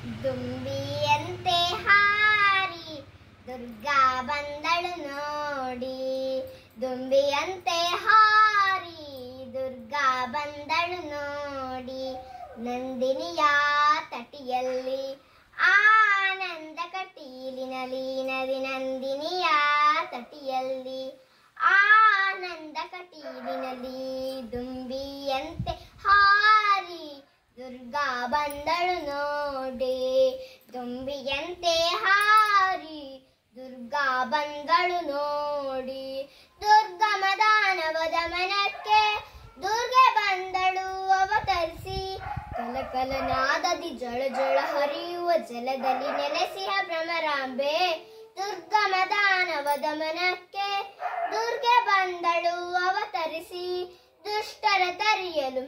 ದುಂಬಿಯಂತೆ ಹಾರಿ ದುರ್ಗಾ ಬಂದಳು ನೋಡಿ ದುಂಬಿಯಂತೆ ಹಾರಿ ದುರ್ಗಾ ಬಂದಳು ನೋಡಿ ನಂದಿನಿಯ ತಟಿಯಲ್ಲಿ ಆನಂದ ಕಟೀಲಿನಲಿ ನದಿ ನಂದಿನಿಯ ತಟಿಯಲ್ಲಿ ಆನಂದ ಕಟೀಲಿನಲ್ಲಿ ದುಂಬಿಯಂತೆ ಹಾರಿ ದುರ್ಗಾ ಬಂದಳು ನೋಡಿ ದುಂಬಿಯಂತೆ ಹಾರಿ ದುರ್ಗಾ ಬಂದಳು ನೋಡಿ ದುರ್ಗಮ ದಾನವ ದಮನಕ್ಕೆ ದುರ್ಗೆ ಬಂದಳು ಅವತರಿಸಿ ಕಲಕಲ ನಾದದಿ ಜಳ ಜಳ ಹರಿಯುವ ಜಲದಲ್ಲಿ ನೆಲೆಸಿಹ ಭ್ರಮರಾಂಬೆ ದುರ್ಗಮ ದಾನವ ದಮನಕ್ಕೆ ದುರ್ಗೆ ಬಂದಳು ಅವತರಿಸಿ ದುಷ್ಟರ ತರಿಯಲು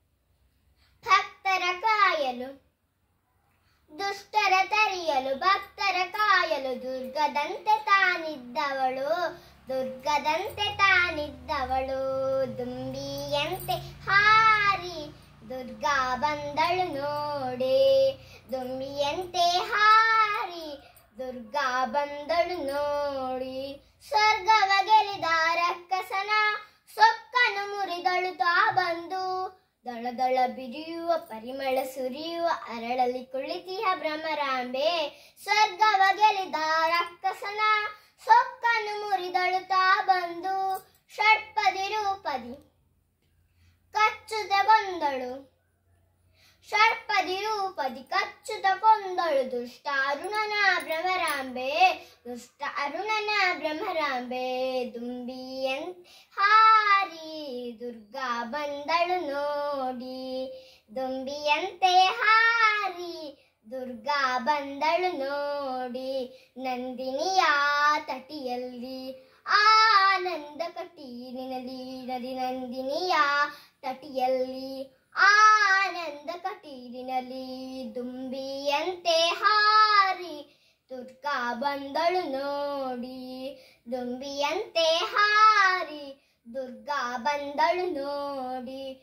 ಭಕ್ತರ ಕಾಯಲು ದುಷ್ಟರ ತರಿಯಲು ಭಕ್ತರ ಕಾಯಲು ದುರ್ಗದಂತೆ ತಾನಿದ್ದವಳು ದುರ್ಗದಂತೆ ತಾನಿದ್ದವಳು ದುಂಬಿಯಂತೆ ಹಾರಿ ದುರ್ಗಾ ಬಂದಳು ನೋಡಿ ದುಂಬಿಯಂತೆ ಹಾರಿ ದುರ್ಗಾ ಬಂದಳು ನೋಡಿ ಸ್ವರ್ಗವ ಗೆಲಿದ ರಕ್ಕಸನ ಸೊಕ್ಕನು ಮುರಿದಳು ತಾ ಬಂದು ದಳ ದಳ ಬಿರಿಯುವ ಪರಿಮಳ ಸುರಿಯುವ ಅರಳಲಿ ಕುಳಿತಿಹ ಭ್ರಮರಾಂಬೆ ಸ್ವರ್ಗವ ಗೆಲಿದ ರಕ್ಕಸನ ಸೊಕ್ಕನು ಮುರಿದಳು ತಾ ಬಂದು ಷಟ್ಪದಿ ರೂಪದಿ ಕಚ್ಚುತ ಕೊಂದಳು ಷಟ್ಪದಿ ರೂಪದಿ ಕಚ್ಚುತ ಕೊಂದಳು ದುಷ್ಟ ಅರುಣನ ಭ್ರಮರಾಂಬೆ ದುಷ್ಟ ಅರುಣನ ಭ್ರಮರಾಂಬೆ ದುಂಬಿಯಂತ ಹಾರಿ ದುರ್ಗಾ ಬಂದಳು ನೋಡಿ ದುಂಬಿಯಂತೆ ಹಾರಿ ದುರ್ಗಾ ಬಂದಳು ನೋಡಿ ನಂದಿನಿಯ ತಟಿಯಲ್ಲಿ ಆನಂದ ಕಟೀಲಿನಲ್ಲಿ ನದಿ ನಂದಿನಿಯ ತಟಿಯಲ್ಲಿ ಆನಂದ ಕಟೀಲಿನಲ್ಲಿ ದುಂಬಿಯಂತೆ ಹಾರಿ ದುರ್ಗಾ ಬಂದಳು ನೋಡಿ ದುಂಬಿಯಂತೆ ಹಾರಿ ದುರ್ಗಾ ಬಂದಳು ನೋಡಿ